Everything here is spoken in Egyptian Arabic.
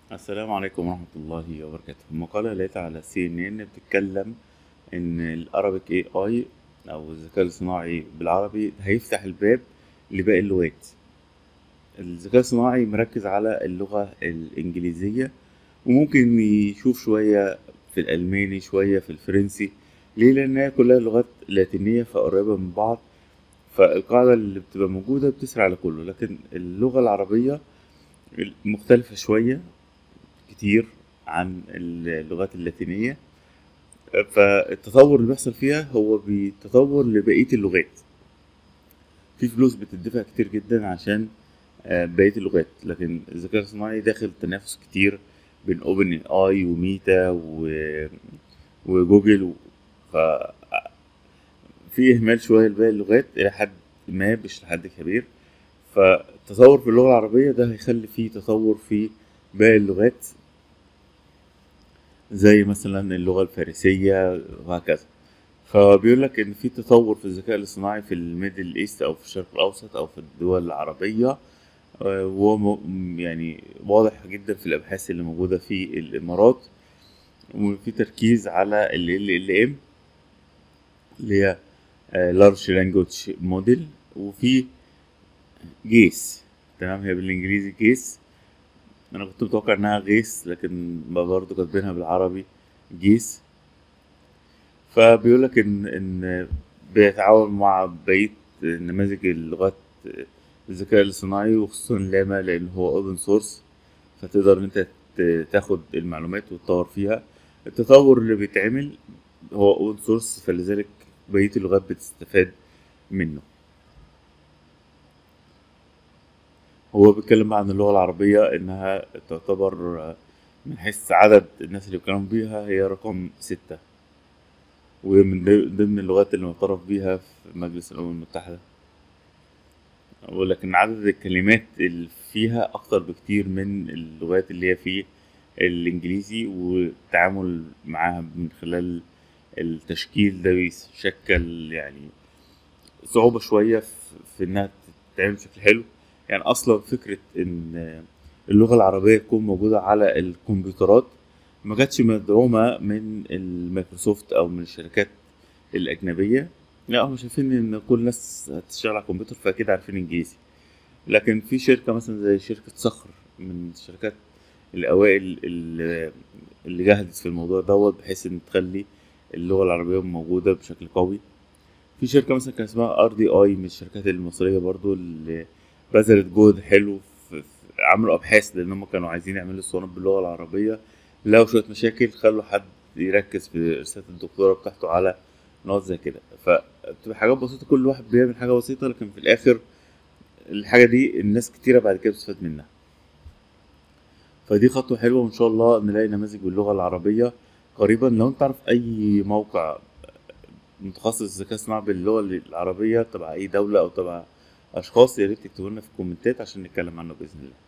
السلام عليكم ورحمة الله وبركاته مقالة لقيتها على سي ان ان بتتكلم ان الارابيك اي اي او الذكاء الصناعي بالعربي هيفتح الباب لباقي اللغات الذكاء الصناعي مركز على اللغة الانجليزية وممكن يشوف شوية في الالماني شوية في الفرنسي ليه لانها كلها لغات لاتينية فقريبة من بعض فالقاعدة اللي بتبقى موجودة بتسري على كله لكن اللغة العربية مختلفة شوية كتير عن اللغات اللاتينية فالتطور اللي بيحصل فيها هو بتطور لبقية اللغات في فلوس بتدفع كتير جدا عشان بقية اللغات لكن الذكاء الصناعي داخل تنافس كتير بين اوبن اي وميتا و... وجوجل و... ف في اهمال شوية لباقي اللغات الى حد ما مش لحد كبير فالتطور في اللغة العربية ده هيخلي فيه تطور في باقي اللغات زي مثلا اللغة الفارسية وهكذا فبيقول لك ان في تطور في الذكاء الاصطناعي في الميدل ايست او في الشرق الاوسط او في الدول العربية وهو يعني واضح جدا في الابحاث اللي موجودة في الامارات وفي تركيز على ال ال ام اللي هي لارج لانجوج موديل وفي جيس تمام هي بالانجليزي جيس انا كنت متوقع انها غيس لكن برضه كاتبينها بالعربي جيس فبيقول لك ان ان بيتعاون مع بقيه نماذج اللغات الذكاء الاصطناعي وخصوصا لاما لان هو اوبن سورس فتقدر ان انت تاخد المعلومات وتطور فيها التطور اللي بيتعمل هو اوبن سورس فلذلك بقيه اللغات بتستفاد منه هو بيتكلم عن اللغة العربية إنها تعتبر من حيث عدد الناس اللي بيتكلموا بيها هي رقم ستة ومن ضمن اللغات اللي معترف بيها في مجلس الأمم المتحدة ولكن عدد الكلمات اللي فيها أكتر بكتير من اللغات اللي هي في الإنجليزي والتعامل معاها من خلال التشكيل ده بيشكل يعني صعوبة شوية في إنها تتعمل بشكل حلو يعني اصلا فكره ان اللغه العربيه تكون موجوده على الكمبيوترات ما كانتش مدعومه من المايكروسوفت او من الشركات الاجنبيه لا هم شايفين ان كل الناس هتشتغل على الكمبيوتر فاكيد عارفين انجليزي لكن في شركه مثلا زي شركه صخر من الشركات الاوائل اللي جهدت في الموضوع دوت بحيث ان تخلي اللغه العربيه موجوده بشكل قوي في شركه مثلا كان اسمها ار دي اي من الشركات المصريه برضو اللي بذلت جهد حلو في عملوا ابحاث لان هم كانوا عايزين يعملوا الصوانات باللغه العربيه لقوا شويه مشاكل خلوا حد يركز في رساله الدكتوراه بتاعته على نقط زي كده فبتبقى حاجات بسيطه كل واحد بيعمل حاجه بسيطه لكن في الاخر الحاجه دي الناس كتيره بعد كده بتستفاد منها فدي خطوه حلوه وان شاء الله نلاقي نماذج باللغه العربيه قريبا لو انت تعرف اي موقع متخصص ذكاء اصطناعي باللغه العربيه تبع اي دوله او تبع اشخاص يا ريت تكتبوا لنا في الكومنتات عشان نتكلم عنه باذن الله